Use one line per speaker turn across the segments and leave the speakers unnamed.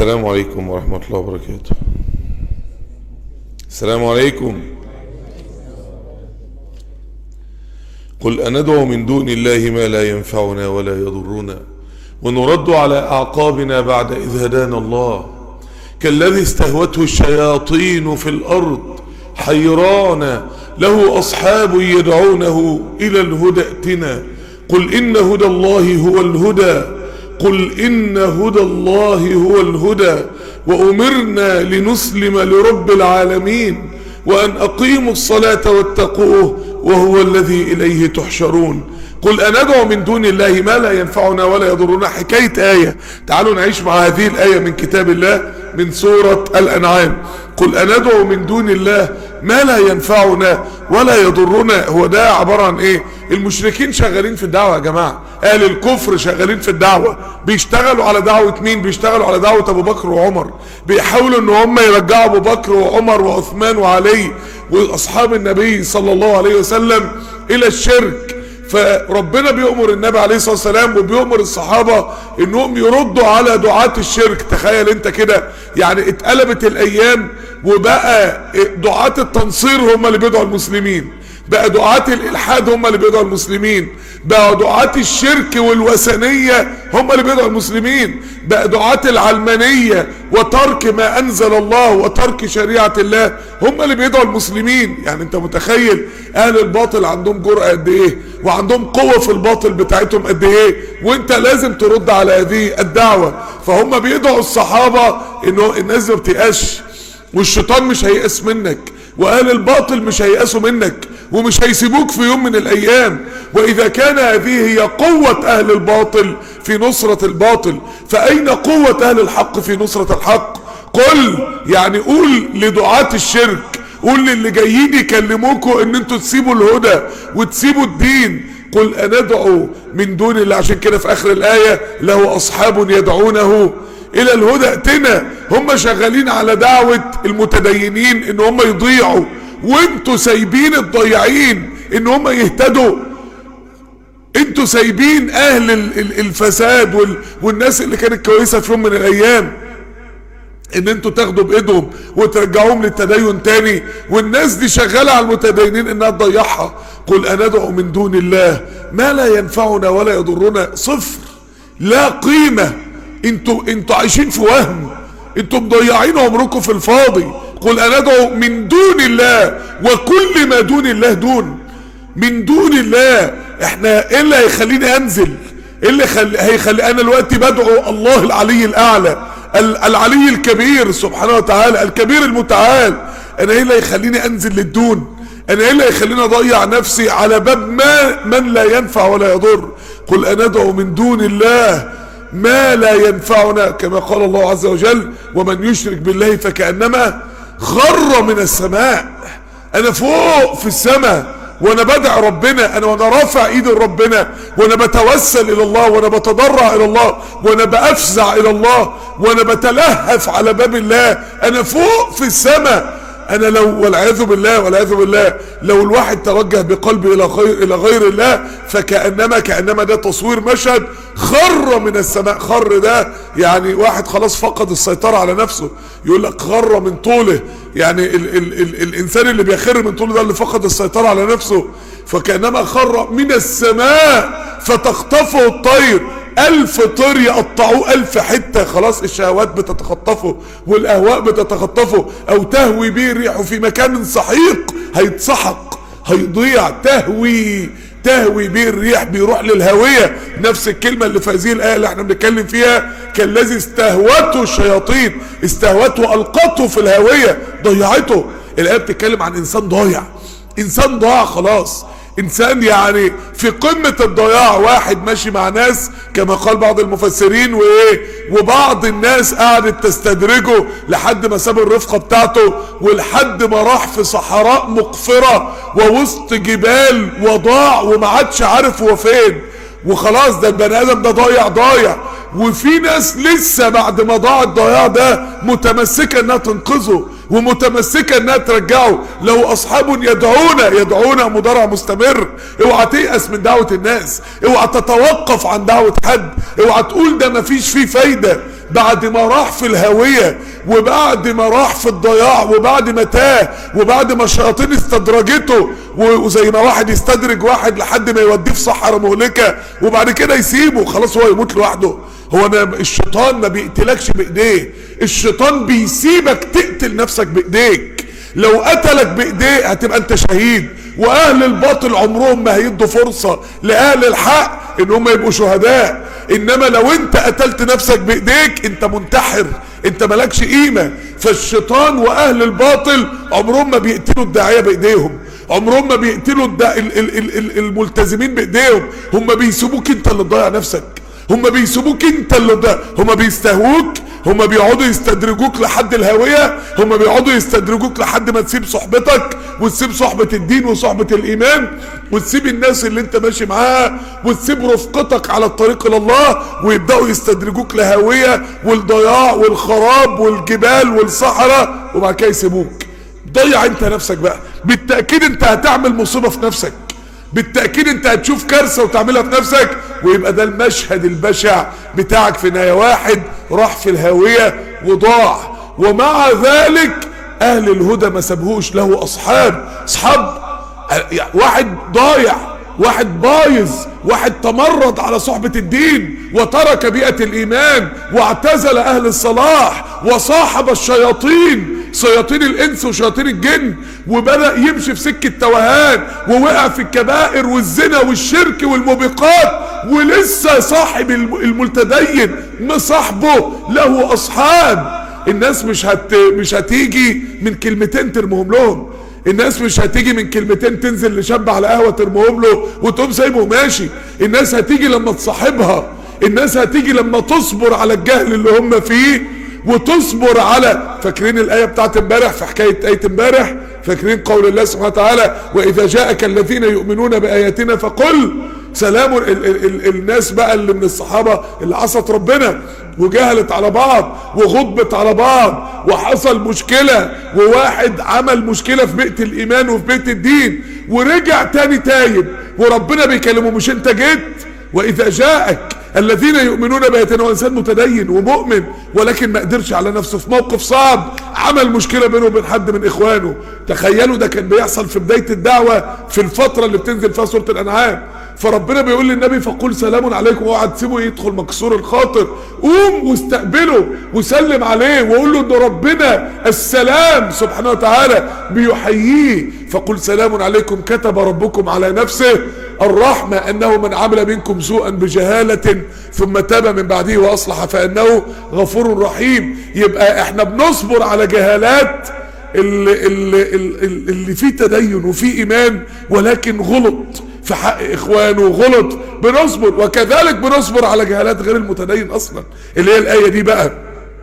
السلام عليكم ورحمة الله وبركاته السلام عليكم قل أندعو من دون الله ما لا ينفعنا ولا يضرنا ونرد على أعقابنا بعد إذ هدانا الله كالذي استهوته الشياطين في الأرض حيران له أصحاب يدعونه إلى الهدى ائتنا قل إن هدى الله هو الهدى قل إن هدى الله هو الهدى وأمرنا لنسلم لرب العالمين وأن أقيموا الصلاة واتقوه وهو الذي إليه تحشرون قل أندعو من دون الله ما لا ينفعنا ولا يضرنا حكاية آية تعالوا نعيش مع هذه الآية من كتاب الله من سورة الأنعام قل أندعو من دون الله ما لا ينفعنا ولا يضرنا هو ده عبارة عن ايه المشركين شغالين في الدعوة يا جماعة اهل الكفر شغالين في الدعوة بيشتغلوا على دعوة مين بيشتغلوا على دعوة ابو بكر وعمر بيحاولوا ان هم يرجعوا ابو بكر وعمر وعثمان وعلي واصحاب النبي صلى الله عليه وسلم الى الشرك فربنا بيؤمر النبي عليه الصلاة والسلام وبيؤمر الصحابة انهم يردوا على دعاة الشرك تخيل انت كده يعني اتقلبت الايام وبقى دعاة التنصير هم اللي بيدعوا المسلمين بقى دعاة الالحاد هم اللي بيدعوا المسلمين بقى دعاة الشرك والوثنية هم اللي بيدعوا المسلمين بقى دعاة العلمانية وترك ما انزل الله وترك شريعة الله هم اللي بيدعوا المسلمين يعني انت متخيل اهل الباطل عندهم جرأة قد ايه وعندهم قوة في الباطل بتاعتهم قد ايه وانت لازم ترد على هذه الدعوة فهم بيدعوا الصحابة انه الناس ما بتيأسش والشيطان مش هيأس منك واهل الباطل مش هيأسوا منك ومش هيسيبوك في يوم من الايام واذا كان هذه هي قوة اهل الباطل في نصرة الباطل فاين قوة اهل الحق في نصرة الحق قل يعني قول لدعاة الشرك قول للي جايين يكلموكوا ان انتوا تسيبوا الهدى وتسيبوا الدين قل اندعو من دون الله عشان كده في اخر الاية له اصحاب يدعونه الى الهدى ائتنا هم شغالين على دعوة المتدينين ان هم يضيعوا وانتوا سايبين الضيعين ان هم يهتدوا انتوا سايبين اهل الفساد والناس اللي كانت كويسة في يوم من الايام ان انتوا تاخدوا بايدهم وترجعوهم للتدين تاني والناس دي شغالة على المتدينين انها تضيعها قل اندعو من دون الله ما لا ينفعنا ولا يضرنا صفر لا قيمة انتوا انتوا عايشين في وهم انتوا مضيعين عمركم في الفاضي قل اندعو من دون الله وكل ما دون الله دون من دون الله احنا ايه اللي هيخليني انزل ايه اللي خل... هيخلي انا دلوقتي بدعو الله العلي الاعلى العلي الكبير سبحانه وتعالى الكبير المتعال انا ايه اللي هيخليني انزل للدون انا ايه اللي هيخليني اضيع نفسي على باب ما من لا ينفع ولا يضر قل اندعو من دون الله ما لا ينفعنا كما قال الله عز وجل ومن يشرك بالله فكأنما خر من السماء انا فوق في السماء وانا بدعي ربنا انا وانا رافع ايدي لربنا وانا بتوسل الى الله وانا بتضرع الى الله وانا بافزع الى الله وانا بتلهف على باب الله انا فوق في السماء انا لو والعياذ بالله والعياذ بالله لو الواحد توجه بقلبه الى غير الى غير الله فكانما كانما ده تصوير مشهد خر من السماء خر ده يعني واحد خلاص فقد السيطره على نفسه يقول لك خر من طوله يعني ال ال ال الانسان اللي بيخر من طوله ده اللي فقد السيطره على نفسه فكانما خر من السماء فتخطفه الطير ألف طير يقطعوه ألف حتة خلاص الشهوات بتتخطفه والأهواء بتتخطفه أو تهوي به الريح في مكان سحيق هيتسحق هيضيع تهوي تهوي به الريح بيروح للهوية نفس الكلمة اللي في هذه الآية اللي احنا بنتكلم فيها كالذي استهوته الشياطين استهوته ألقته في الهوية ضيعته الآية بتتكلم عن إنسان ضايع إنسان ضاع خلاص انسان يعني في قمة الضياع واحد ماشي مع ناس كما قال بعض المفسرين وايه وبعض الناس قعدت تستدرجه لحد ما ساب الرفقة بتاعته ولحد ما راح في صحراء مقفرة ووسط جبال وضاع وما عادش عارف هو فين وخلاص ده البني ادم ده ضايع ضايع وفي ناس لسه بعد ما ضاع الضياع ده متمسكة انها تنقذه ومتمسكة انها ترجعه له اصحاب يدعونا يدعونا مضارع مستمر اوعى تيأس من دعوة الناس اوعى تتوقف عن دعوة حد اوعى تقول ده مفيش فيه فايدة بعد ما راح في الهوية وبعد ما راح في الضياع وبعد ما تاه وبعد ما الشياطين استدرجته وزي ما واحد يستدرج واحد لحد ما يوديه في صحراء مهلكة وبعد كده يسيبه خلاص هو يموت لوحده هو أنا الشيطان ما بيقتلكش بايديه الشيطان بيسيبك تقتل نفسك بايديك لو قتلك بايديه هتبقى انت شهيد واهل الباطل عمرهم ما هيدوا فرصة لاهل الحق ان هم يبقوا شهداء انما لو انت قتلت نفسك بايديك انت منتحر انت مالكش قيمة فالشيطان واهل الباطل عمرهم ما بيقتلوا الداعية بايديهم عمرهم ما بيقتلوا الدا... ال... ال... ال... ال... الملتزمين بايديهم هم بيسيبوك انت اللي تضيع نفسك هم بيسيبوك انت اللي ده هم بيستهوك هم بيقعدوا يستدرجوك لحد الهوية هم بيقعدوا يستدرجوك لحد ما تسيب صحبتك وتسيب صحبة الدين وصحبة الايمان وتسيب الناس اللي انت ماشي معاها وتسيب رفقتك على الطريق الى الله ويبدأوا يستدرجوك لهوية والضياع والخراب والجبال والصحراء وبعد كده يسيبوك ضيع انت نفسك بقى بالتأكيد انت هتعمل مصيبة في نفسك بالتأكيد انت هتشوف كارثة وتعملها في نفسك ويبقى ده المشهد البشع بتاعك في نهاية واحد راح في الهاوية وضاع ومع ذلك اهل الهدى ما سابهوش له اصحاب اصحاب واحد ضايع واحد بايظ واحد تمرد على صحبة الدين وترك بيئة الايمان واعتزل اهل الصلاح وصاحب الشياطين شياطين الانس وشياطين الجن وبدأ يمشي في سكة توهان ووقع في الكبائر والزنا والشرك والموبقات ولسه صاحب الملتدين مصاحبه له اصحاب الناس مش هت مش هتيجي من كلمتين ترمهم لهم الناس مش هتيجي من كلمتين تنزل لشاب على قهوة ترمهم له وتقوم سايبه ماشي الناس هتيجي لما تصاحبها الناس هتيجي لما تصبر على الجهل اللي هم فيه وتصبر على فاكرين الآية بتاعت امبارح في حكاية آية امبارح فاكرين قول الله سبحانه وتعالى وإذا جاءك الذين يؤمنون بآياتنا فقل سلام ال ال ال الناس بقى اللي من الصحابة اللي عصت ربنا وجهلت على بعض وغضبت على بعض وحصل مشكلة وواحد عمل مشكلة في بيئة الإيمان وفي بيئة الدين ورجع تاني تايب وربنا بيكلمه مش انت جيت وإذا جاءك الذين يؤمنون بآياتنا وإنسان متدين ومؤمن ولكن ما قدرش على نفسه في موقف صعب عمل مشكلة بينه وبين حد من إخوانه تخيلوا ده كان بيحصل في بداية الدعوة في الفترة اللي بتنزل فيها سورة الأنعام فربنا بيقول للنبي فقل سلام عليكم اوعى تسيبه يدخل مكسور الخاطر قوم واستقبله وسلم عليه وقول له ان ربنا السلام سبحانه وتعالى بيحييه فقل سلام عليكم كتب ربكم على نفسه الرحمة انه من عمل منكم سوءا بجهالة ثم تاب من بعده واصلح فانه غفور رحيم يبقى احنا بنصبر على جهالات اللي, اللي, اللي, اللي فيه تدين وفيه ايمان ولكن غلط في حق اخوانه غلط بنصبر وكذلك بنصبر على جهالات غير المتدين اصلا اللي هي الايه دي بقى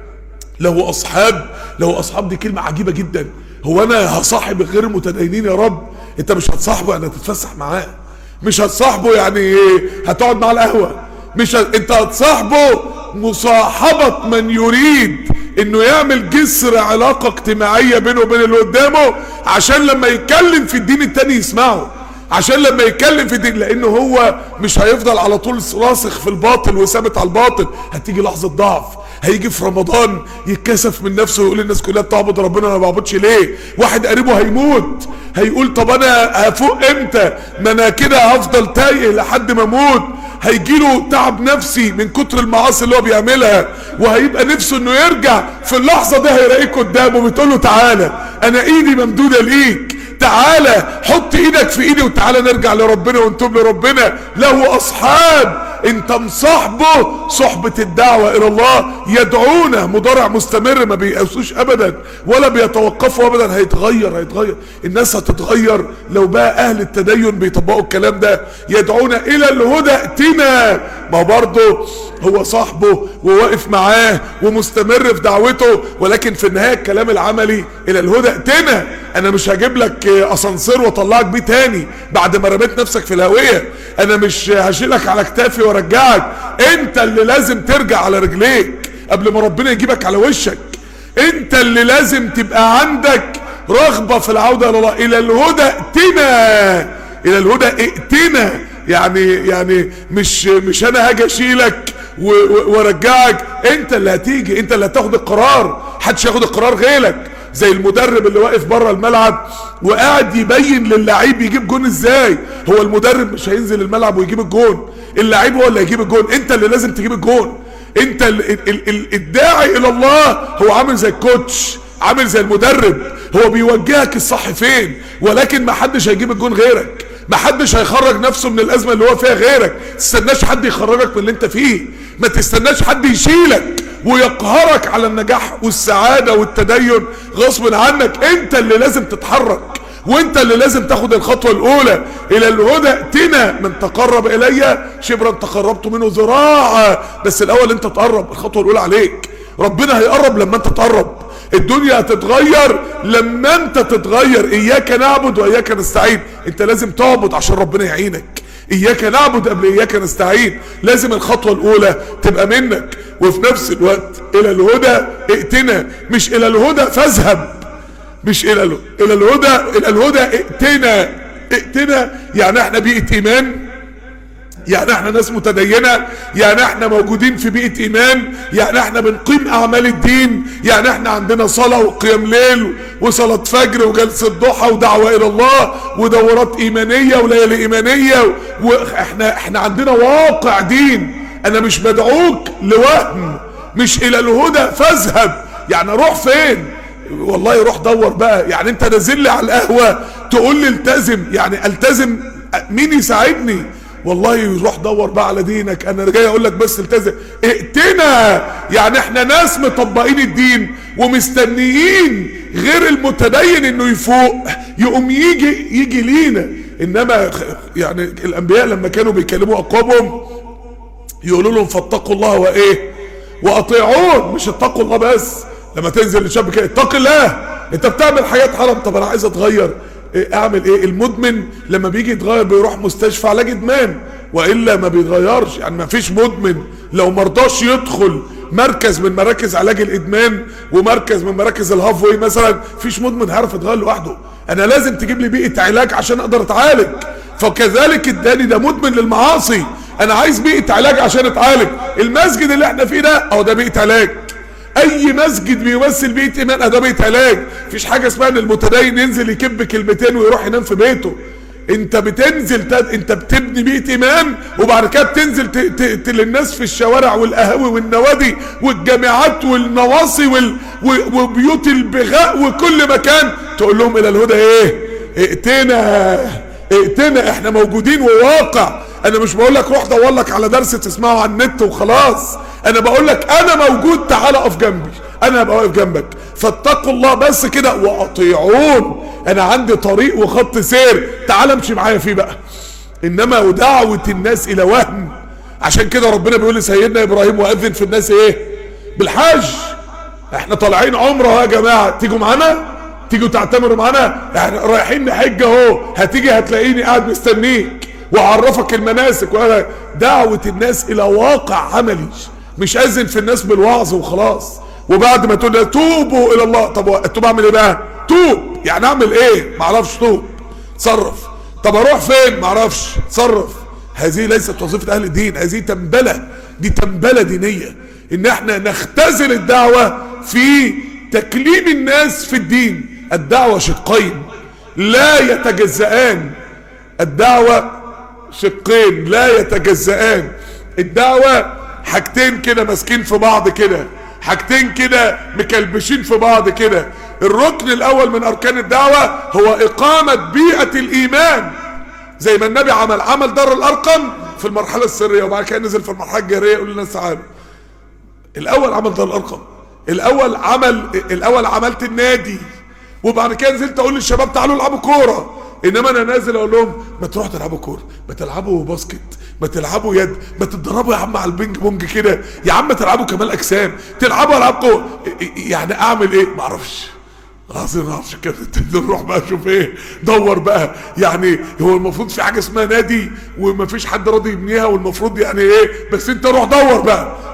له اصحاب له اصحاب دي كلمه عجيبه جدا هو انا هصاحب غير المتدينين يا رب انت مش هتصاحبه يعني هتتفسح معاه مش هتصاحبه يعني هتقعد معاه القهوه مش ه... انت هتصاحبه مصاحبه من يريد انه يعمل جسر علاقه اجتماعيه بينه وبين اللي قدامه عشان لما يتكلم في الدين التاني يسمعه عشان لما يتكلم في الدين لانه هو مش هيفضل على طول راسخ في الباطل وثابت على الباطل هتيجي لحظه ضعف هيجي في رمضان يتكسف من نفسه ويقول الناس كلها بتعبد ربنا انا ما بعبدش ليه واحد قريبه هيموت هيقول طب انا هفوق امتى ما انا كده هفضل تايه لحد ما اموت هيجيله تعب نفسي من كتر المعاصي اللي هو بيعملها وهيبقى نفسه انه يرجع في اللحظه دي هيلاقيك قدامه بتقول له تعالى انا ايدي ممدوده ليك تعالى حط ايدك في ايدي وتعالى نرجع لربنا ونتوب لربنا له اصحاب انت مصاحبه صحبة الدعوة الى الله يدعونا مضارع مستمر ما بيقاسوش ابدا ولا بيتوقفوا ابدا هيتغير هيتغير الناس هتتغير لو بقى اهل التدين بيطبقوا الكلام ده يدعونا الى الهدى ائتنا ما برضه هو صاحبه وواقف معاه ومستمر في دعوته ولكن في النهاية الكلام العملي الى الهدى ائتنا انا مش هجيب لك اسانسير واطلعك بيه تاني بعد ما رميت نفسك في الهوية انا مش هشيلك على كتافي وارجعك انت اللي لازم ترجع على رجليك قبل ما ربنا يجيبك على وشك انت اللي لازم تبقى عندك رغبة في العودة الى الله الى الهدى ائتنا الى الهدى ائتنا يعني يعني مش مش انا هاجي اشيلك و- و- وارجعك انت اللي هتيجي انت اللي هتاخد القرار محدش ياخد القرار غيرك زي المدرب اللي واقف بره الملعب وقاعد يبين للعيب يجيب جون ازاي هو المدرب مش هينزل الملعب ويجيب الجون اللعيب هو اللي هيجيب الجون انت اللي لازم تجيب الجون انت ال ال ال الداعي الى الله هو عامل زي الكوتش عامل زي المدرب هو بيوجهك الصح فين ولكن ما حدش هيجيب الجون غيرك ما حدش هيخرج نفسه من الازمه اللي هو فيها غيرك تستناش حد يخرجك من اللي انت فيه ما تستناش حد يشيلك ويقهرك على النجاح والسعاده والتدين غصب عنك انت اللي لازم تتحرك وانت اللي لازم تاخد الخطوه الاولى الى الهدى ائتنا من تقرب الي شبرا تقربت منه ذراعا بس الاول انت تقرب الخطوه الاولى عليك ربنا هيقرب لما انت تقرب الدنيا هتتغير لما انت تتغير اياك نعبد واياك نستعين انت لازم تعبد عشان ربنا يعينك اياك نعبد قبل اياك نستعين لازم الخطوه الاولى تبقى منك وفي نفس الوقت الى الهدى ائتنا مش الى الهدى فاذهب مش الى ال- الى الهدى الى الهدى ائتنا ائتنا يعني احنا بيئه ايمان يعني احنا ناس متدينة يعني احنا موجودين في بيئة ايمان يعني احنا بنقيم اعمال الدين يعني احنا عندنا صلاة وقيام ليل وصلاة فجر وجلسة ضحى ودعوة الى الله ودورات ايمانية وليالي ايمانية واحنا احنا عندنا واقع دين انا مش بدعوك لوهم مش الى الهدى فاذهب يعني اروح فين والله روح دور بقى يعني انت نازل لي على القهوة تقول لي التزم يعني التزم مين يساعدني والله روح دور بقى على دينك انا جاي اقول لك بس التزم ائتنا يعني احنا ناس مطبقين الدين ومستنيين غير المتدين انه يفوق يقوم يجي يجي لينا انما يعني الانبياء لما كانوا بيكلموا اقوامهم يقولوا لهم فاتقوا الله وايه واطيعون مش اتقوا الله بس لما تنزل لشاب كده اتق الله انت بتعمل حاجات حرام طب انا عايز اتغير إيه اعمل ايه المدمن لما بيجي يتغير بيروح مستشفى علاج ادمان والا ما بيتغيرش يعني ما فيش مدمن لو مرضاش يدخل مركز من مراكز علاج الادمان ومركز من مراكز الهاف واي مثلا فيش مدمن هيعرف يتغير لوحده انا لازم تجيب لي بيئه علاج عشان اقدر اتعالج فكذلك الداني ده مدمن للمعاصي انا عايز بيئه علاج عشان اتعالج المسجد اللي احنا فيه ده اهو ده بيئه علاج اي مسجد بيمثل بيئه ايمان ده بيئه علاج مفيش حاجه اسمها ان المتدين ينزل يكب كلمتين ويروح ينام في بيته انت بتنزل تد... انت بتبني بيئه ايمان وبعد كده بتنزل ت... ت... ت... للناس في الشوارع والقهاوي والنوادي والجامعات والنواصي وال... و... وبيوت البغاء وكل مكان تقول لهم الى الهدى ايه ائتنا ائتنا احنا موجودين وواقع انا مش بقول لك روح دور لك على درس تسمعه على النت وخلاص انا بقول لك انا موجود تعال اقف جنبي انا هبقى واقف جنبك فاتقوا الله بس كده واطيعون انا عندي طريق وخط سير تعال امشي معايا فيه بقى انما ودعوة الناس الى وهم عشان كده ربنا بيقول لسيدنا ابراهيم واذن في الناس ايه بالحج احنا طالعين عمره يا جماعه تيجوا معانا تيجوا تعتمروا معانا احنا رايحين نحج اهو هتيجي هتلاقيني قاعد مستنيك واعرفك المناسك وانا دعوة الناس الى واقع عملي مش اذن في الناس بالوعظ وخلاص وبعد ما تقول توبوا الى الله طب التوب اعمل ايه بقى توب يعني اعمل ايه معرفش توب تصرف طب اروح فين معرفش تصرف هذه ليست وظيفة اهل الدين هذه تنبلة دي تنبلة دينية ان احنا نختزل الدعوة في تكليم الناس في الدين الدعوة شقين لا يتجزئان الدعوة شقين لا يتجزئان الدعوة حاجتين كده ماسكين في بعض كده حاجتين كده مكلبشين في بعض كده الركن الاول من اركان الدعوة هو اقامة بيئة الايمان زي ما النبي عمل عمل دار الارقم في المرحلة السرية وبعد كده نزل في المرحلة الجارية يقول للناس تعالوا الاول عمل دار الارقم الاول عمل الاول عملت النادي وبعد كده نزلت اقول للشباب تعالوا العبوا كوره انما انا نازل اقول لهم ما تروحوا تلعبوا كوره ما تلعبوا باسكت ما تلعبوا يد ما تتدربوا يا عم على البينج بونج كده يا عم تلعبوا كمال اجسام تلعبوا العاب قوه يعني اعمل ايه ما اعرفش العظيم ما اعرفش كده نروح بقى اشوف ايه دور بقى يعني هو المفروض في حاجه اسمها نادي وما فيش حد راضي يبنيها والمفروض يعني ايه بس انت روح دور بقى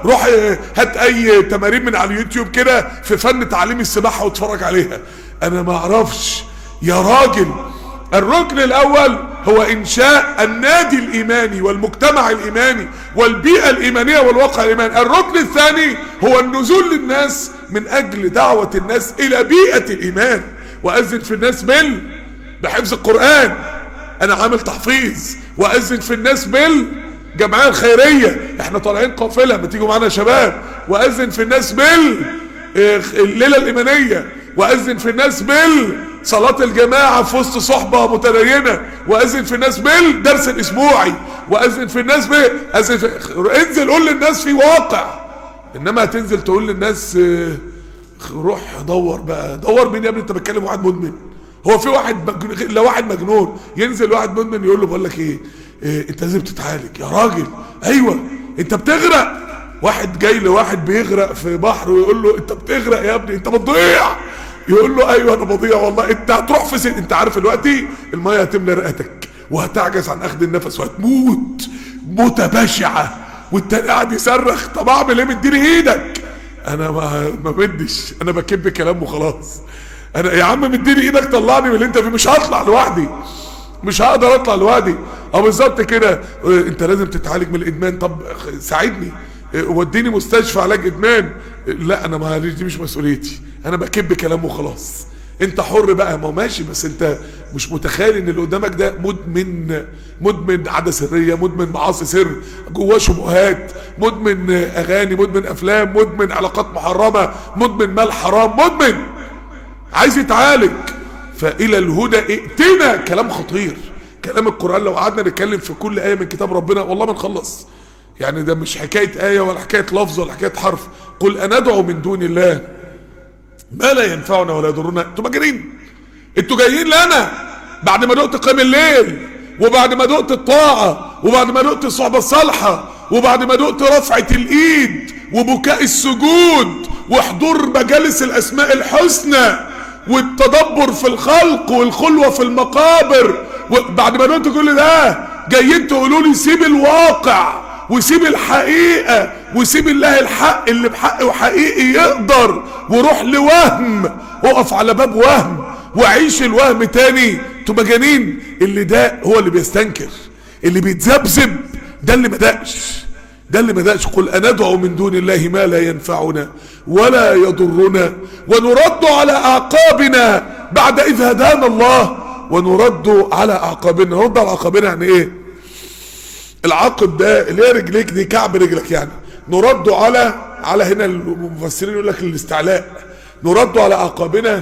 روح اه، هات اي تمارين من على اليوتيوب كده في فن تعليم السباحه واتفرج عليها انا ما اعرفش يا راجل الركن الاول هو انشاء النادي الايماني والمجتمع الايماني والبيئة الايمانية والواقع الايماني الركن الثاني هو النزول للناس من اجل دعوة الناس الى بيئة الايمان واذن في الناس بال بحفظ القرآن انا عامل تحفيظ واذن في الناس بال جمعية الخيرية احنا طالعين قافلة ما تيجوا معانا يا شباب واذن في الناس بال اه، الليلة الايمانية واذن في الناس بال صلاة الجماعة في وسط صحبة متدينة واذن في الناس بالدرس الاسبوعي واذن في الناس بال أذن في... انزل قول للناس في واقع انما هتنزل تقول للناس اه، روح دور بقى دور مين يا ابني انت بتكلم واحد مدمن هو في واحد مجنون لا واحد مجنون ينزل واحد مدمن يقول له بقول لك ايه, إيه انت لازم تتعالج يا راجل ايوه انت بتغرق واحد جاي لواحد بيغرق في بحر ويقول له انت بتغرق يا ابني انت بتضيع يقول له ايوه انا بضيع والله انت هتروح في سن انت عارف دلوقتي الميه هتملى رئتك وهتعجز عن اخذ النفس وهتموت موتة بشعة والتاني قاعد يصرخ طب اعمل ايه مديني ايدك انا ما ما بدش انا بكب كلام وخلاص انا يا عم مديني ايدك طلعني من اللي انت فيه مش هطلع لوحدي مش هقدر اطلع لوحدي اه بالظبط كده اه، انت لازم تتعالج من الادمان طب ساعدني اه، وديني مستشفى علاج ادمان اه، لا انا ما دي مش مسؤوليتي انا بكب كلام وخلاص انت حر بقى ما هو ماشي بس انت مش متخيل ان اللي قدامك ده مدمن مدمن عاده سريه مدمن معاصي سر جواه شبهات مدمن اغاني مدمن افلام مدمن علاقات محرمه مدمن مال حرام مدمن عايز يتعالج فالى الهدى ائتنا كلام خطير كلام القران لو قعدنا نتكلم في كل ايه من كتاب ربنا والله ما نخلص يعني ده مش حكايه ايه ولا حكايه لفظ ولا حكايه حرف قل اندعو من دون الله ما لا ينفعنا ولا يضرنا انتوا مجانين انتوا جايين لنا بعد ما دقت قيام الليل وبعد ما دقت الطاعة وبعد ما دقت الصحبة الصالحة وبعد ما دقت رفعة الايد وبكاء السجود وحضور مجالس الاسماء الحسنى والتدبر في الخلق والخلوة في المقابر وبعد ما دقت كل ده جايين تقولوا لي سيب الواقع وسيب الحقيقة وسيب الله الحق اللي بحق وحقيقي يقدر وروح لوهم وقف على باب وهم وعيش الوهم تاني انتوا مجانين اللي ده هو اللي بيستنكر اللي بيتذبذب ده اللي ما دقش ده اللي ما دقش قل أندعو من دون الله ما لا ينفعنا ولا يضرنا ونرد على أعقابنا بعد إذ هدانا الله ونرد على أعقابنا نرد على أعقابنا يعني إيه العقب ده اللي هي رجليك دي كعب رجلك يعني نرد على على هنا المفسرين يقول لك الاستعلاء نرد على اعقابنا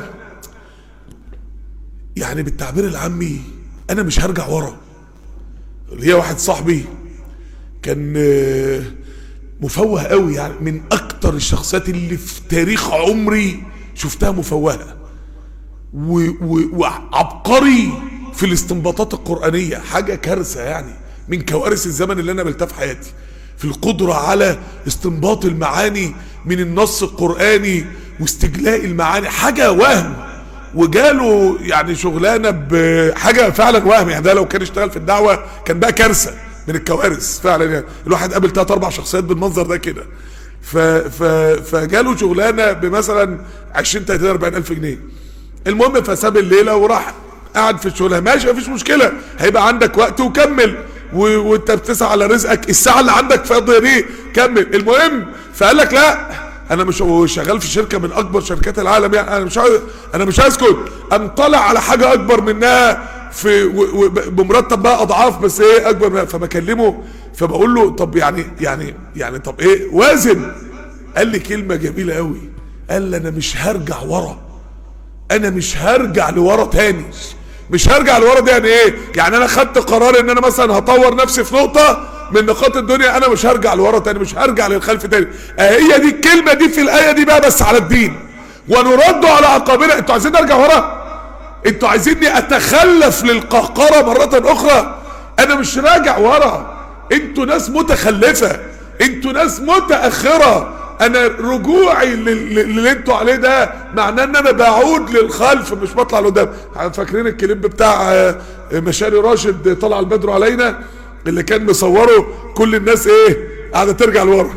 يعني بالتعبير العامي انا مش هرجع ورا اللي هي واحد صاحبي كان آه، مفوه قوي يعني من اكتر الشخصيات اللي في تاريخ عمري شفتها مفوهه و- و- وعبقري في الاستنباطات القرآنية حاجة كارثة يعني من كوارث الزمن اللي أنا قابلتها في حياتي في القدرة على استنباط المعاني من النص القرآني واستجلاء المعاني حاجة وهم وجاله يعني شغلانة بحاجة فعلا وهم يعني ده لو كان اشتغل في الدعوة كان بقى كارثة من الكوارث فعلا يعني الواحد قابل تلات أربع شخصيات بالمنظر ده كده ف ف فجاله شغلانة بمثلا 20 30 40 ألف جنيه المهم فساب الليله وراح قعد في الشغل ماشي مفيش مشكله هيبقى عندك وقت وكمل و... وانت بتسعى على رزقك الساعه اللي عندك فاضيه دي كمل المهم فقال لك لا انا مش هو شغال في شركه من اكبر شركات العالم يعني انا مش عايز انا مش هسكت قام طلع على حاجه اكبر منها في و... و... بمرتب بقى اضعاف بس ايه اكبر منها فبكلمه فبقول له طب يعني يعني يعني طب ايه وازن قال لي كلمه جميله قوي قال لي انا مش هرجع ورا انا مش هرجع لورا تاني مش هرجع لورا دي يعني ايه يعني انا خدت قرار ان انا مثلا هطور نفسي في نقطة من نقاط الدنيا انا مش هرجع لورا تاني مش هرجع للخلف تاني آه هي دي الكلمة دي في الآية دي بقى بس على الدين ونرد على عقابنا انتوا عايزين نرجع ورا انتوا عايزيني اتخلف للقهقرة مرة اخرى انا مش راجع ورا انتوا ناس متخلفة انتوا ناس متأخرة انا رجوعي لل- لل- اللي انتوا عليه ده معناه ان انا بعود للخلف مش بطلع لقدام فاكرين الكليب بتاع آه، مشاري راشد طلع البدر علينا اللي كان مصوره كل الناس ايه قاعده ترجع لورا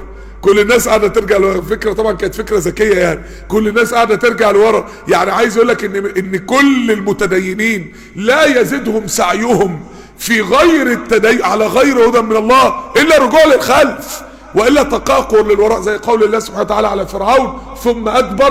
كل الناس قاعده ترجع لورا فكره طبعا كانت فكره ذكيه يعني كل الناس قاعده ترجع لورا يعني عايز اقول لك ان ان كل المتدينين لا يزيدهم سعيهم في غير التدين على غير هدى من الله الا رجوع للخلف والا تقاقر للوراء زي قول الله سبحانه وتعالى على فرعون ثم ادبر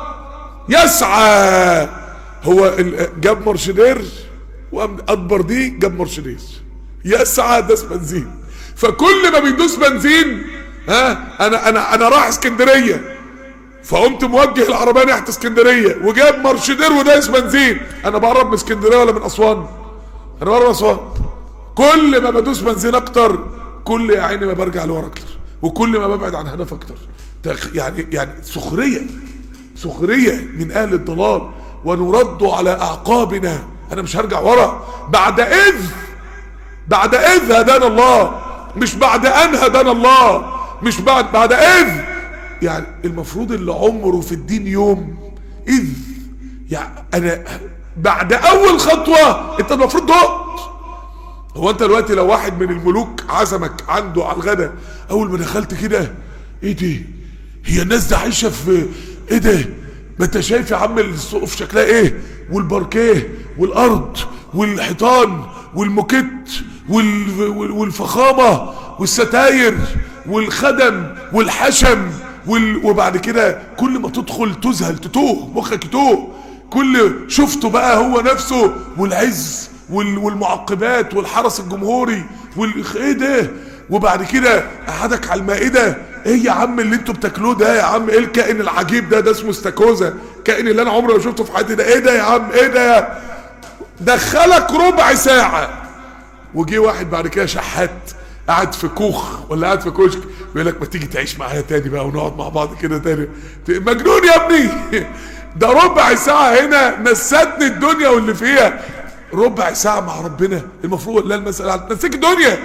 يسعى هو ال- جاب مرشدير وقام ادبر دي جاب مرشدير يسعى داس بنزين فكل ما بيدوس بنزين ها انا انا انا رايح اسكندريه فقمت موجه العربيه ناحيه اسكندريه وجاب مرشدير ودايس بنزين انا بقرب من اسكندريه ولا من اسوان انا بقرب من اسوان كل ما بدوس بنزين اكتر كل يا عيني ما برجع لورا اكتر وكل ما ببعد عن هدف اكتر تخ- يعني يعني سخريه سخريه من اهل الضلال ونرد على اعقابنا انا مش هرجع ورا بعد اذ بعد اذ هدانا الله مش بعد ان هدانا الله مش بعد بعد اذ يعني المفروض اللي عمره في الدين يوم اذ يعني انا بعد اول خطوه انت المفروض دقت هو انت دلوقتي لو واحد من الملوك عزمك عنده على الغدا اول ما دخلت كده ايه دي هي الناس دي عايشه في ايه ده ما انت شايف يا عم السقف شكلها ايه والباركيه والارض والحيطان والموكيت وال... وال- والفخامه والستاير والخدم والحشم وال... وبعد كده كل ما تدخل تذهل تتوه مخك يتوه كل شفته بقى هو نفسه والعز وال- والمعقبات والحرس الجمهوري وال ايه ده وبعد كده قعدك على المائده ايه يا عم اللي انتوا بتاكلوه ده يا عم ايه الكائن العجيب ده ده اسمه استاكوزا الكائن اللي انا عمري ما شفته في حياتي ده ايه ده يا عم ايه ده دخلك ربع ساعه وجي واحد بعد كده شحات قاعد في كوخ ولا قاعد في كشك بيقول لك ما تيجي تعيش معايا تاني بقى ونقعد مع بعض كده تاني مجنون يا ابني ده ربع ساعة هنا نستني الدنيا واللي فيها ربع ساعة مع ربنا المفروض لا المسألة نسيك الدنيا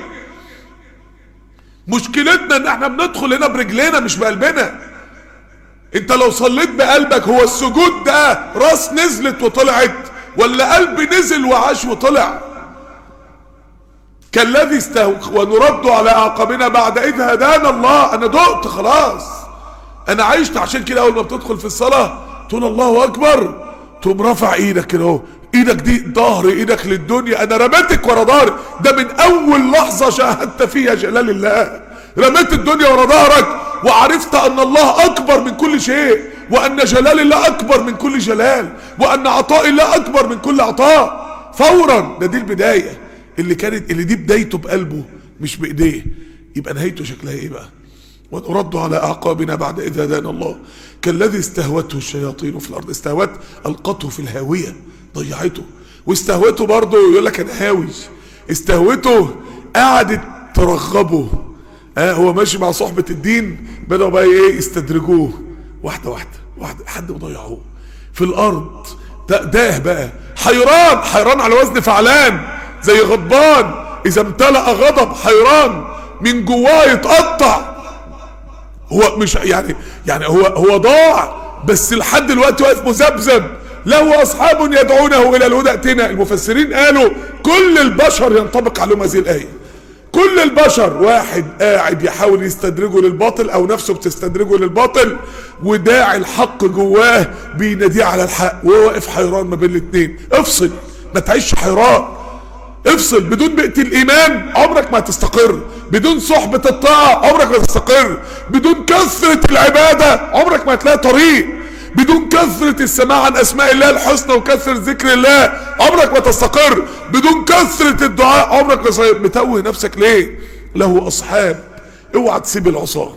مشكلتنا ان احنا بندخل هنا برجلينا مش بقلبنا انت لو صليت بقلبك هو السجود ده راس نزلت وطلعت ولا قلب نزل وعاش وطلع كالذي استهو ونرد على اعقابنا بعد اذ هدانا الله انا دقت خلاص انا عشت عشان كده اول ما بتدخل في الصلاه تقول الله اكبر تقوم رافع ايدك كده اهو ايدك دي ظهر ايدك للدنيا انا رميتك ورا ظهري ده من اول لحظه شاهدت فيها جلال الله رميت الدنيا ورا ظهرك وعرفت ان الله اكبر من كل شيء وان جلال الله اكبر من كل جلال وان عطاء الله اكبر من كل عطاء فورا ده دي البدايه اللي كانت اللي دي بدايته بقلبه مش بايديه يبقى نهايته شكلها ايه بقى ونرد على اعقابنا بعد اذ هدانا الله كالذي استهوته الشياطين في الارض استهوت القته في الهاويه ضيعته واستهوته برضه يقول لك انا هاوي استهوته قعدت ترغبه آه هو ماشي مع صحبة الدين بدأوا بقى ايه يستدرجوه واحدة واحدة واحدة لحد ما ضيعوه في الأرض ده ده بقى حيران حيران على وزن فعلان زي غضبان إذا امتلأ غضب حيران من جواه يتقطع هو مش يعني يعني هو هو ضاع بس لحد دلوقتي واقف مذبذب له اصحاب يدعونه الى الهدى ائتنا المفسرين قالوا كل البشر ينطبق عليهم هذه الايه كل البشر واحد قاعد يحاول يستدرجه للباطل او نفسه بتستدرجه للباطل وداعي الحق جواه بيناديه على الحق وهو واقف حيران ما بين الاثنين افصل ما تعيش حيران افصل بدون بيئة الايمان عمرك ما هتستقر بدون صحبة الطاعة عمرك ما هتستقر بدون كثرة العبادة عمرك ما هتلاقي طريق بدون كثرة السماع عن اسماء الله الحسنى وكثرة ذكر الله عمرك ما تستقر بدون كثرة الدعاء عمرك ما تصير متوه نفسك ليه له اصحاب اوعى تسيب العصاه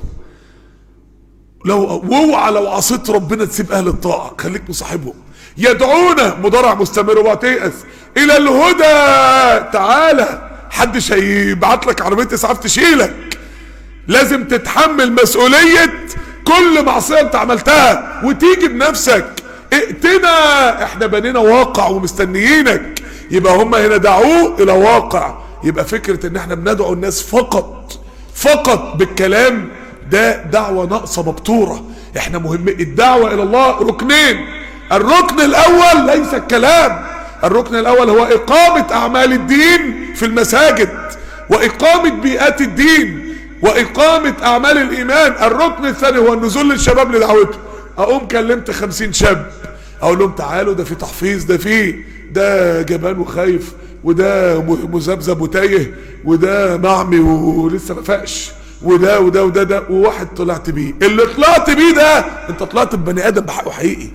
لو واوعى لو عصيت ربنا تسيب اهل الطاعه خليك مصاحبهم يدعونا مضارع مستمر اوعى تيأس الى الهدى تعالى حدش هيبعت لك عربيه اسعاف تشيلك لازم تتحمل مسؤوليه كل معصيه انت عملتها وتيجي بنفسك ائتنا احنا بنينا واقع ومستنيينك يبقى هم هنا دعوه الى واقع يبقى فكره ان احنا بندعو الناس فقط فقط بالكلام ده دعوة ناقصة مبتورة احنا مهم الدعوة الى الله ركنين الركن الاول ليس الكلام الركن الاول هو اقامة اعمال الدين في المساجد واقامة بيئات الدين واقامة اعمال الايمان الركن الثاني هو النزول للشباب لدعوته اقوم كلمت خمسين شاب اقول لهم تعالوا ده في تحفيظ ده في ده جبان وخايف وده مذبذب وتايه وده معمي ولسه ما فاقش وده وده وده ده وواحد طلعت بيه اللي طلعت بيه ده انت طلعت ببني ادم بحقه حقيقي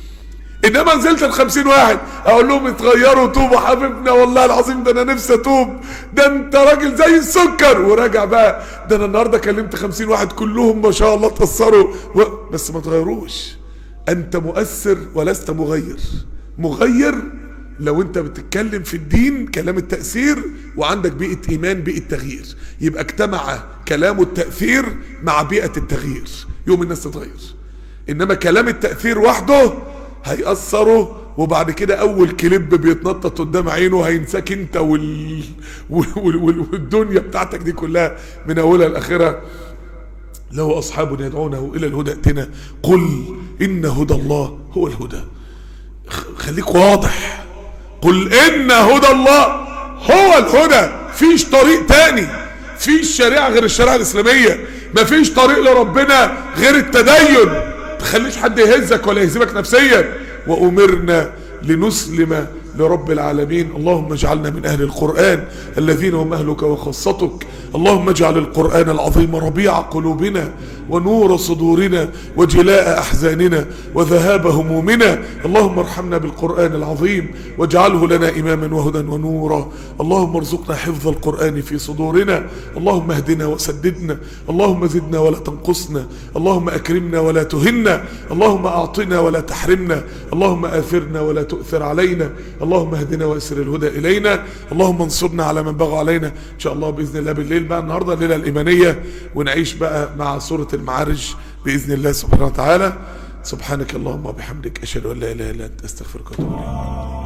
انما نزلت ال 50 واحد اقول لهم اتغيروا توبوا حبيبنا والله العظيم ده انا نفسي اتوب ده انت راجل زي السكر وراجع بقى ده انا النهارده كلمت 50 واحد كلهم ما شاء الله اتأثروا و... بس ما تغيروش انت مؤثر ولست مغير مغير لو انت بتتكلم في الدين كلام التأثير وعندك بيئة ايمان بيئة تغيير يبقى اجتمع كلام التأثير مع بيئة التغيير يوم الناس تتغير انما كلام التأثير وحده هيأثره وبعد كده اول كليب بيتنطط قدام عينه هينساك انت وال... وال... وال... والدنيا بتاعتك دي كلها من اولها لاخرها له اصحاب يدعونه الى الهدى ائتنا قل ان هدى الله هو الهدى خليك واضح قل ان هدى الله هو الهدى فيش طريق تاني فيش شريعة غير الشريعة الاسلامية مفيش طريق لربنا غير التدين تخليش حد يهزك ولا يهزمك نفسيا وامرنا لنسلم لرب العالمين اللهم اجعلنا من اهل القرآن الذين هم اهلك وخاصتك اللهم اجعل القرآن العظيم ربيع قلوبنا ونور صدورنا وجلاء احزاننا وذهاب همومنا اللهم ارحمنا بالقرآن العظيم واجعله لنا اماما وهدى ونورا اللهم ارزقنا حفظ القرآن في صدورنا اللهم اهدنا وسددنا اللهم زدنا ولا تنقصنا اللهم اكرمنا ولا تهنا اللهم اعطنا ولا تحرمنا اللهم اثرنا ولا تؤثر علينا اللهم اهدنا واسر الهدى الينا اللهم انصرنا على من بغى علينا ان شاء الله باذن الله بالليل بقى النهارده الليله الايمانيه ونعيش بقى مع سوره المعارج باذن الله سبحانه وتعالى سبحانك اللهم وبحمدك اشهد ان لا اله الا انت استغفرك واتوب اليك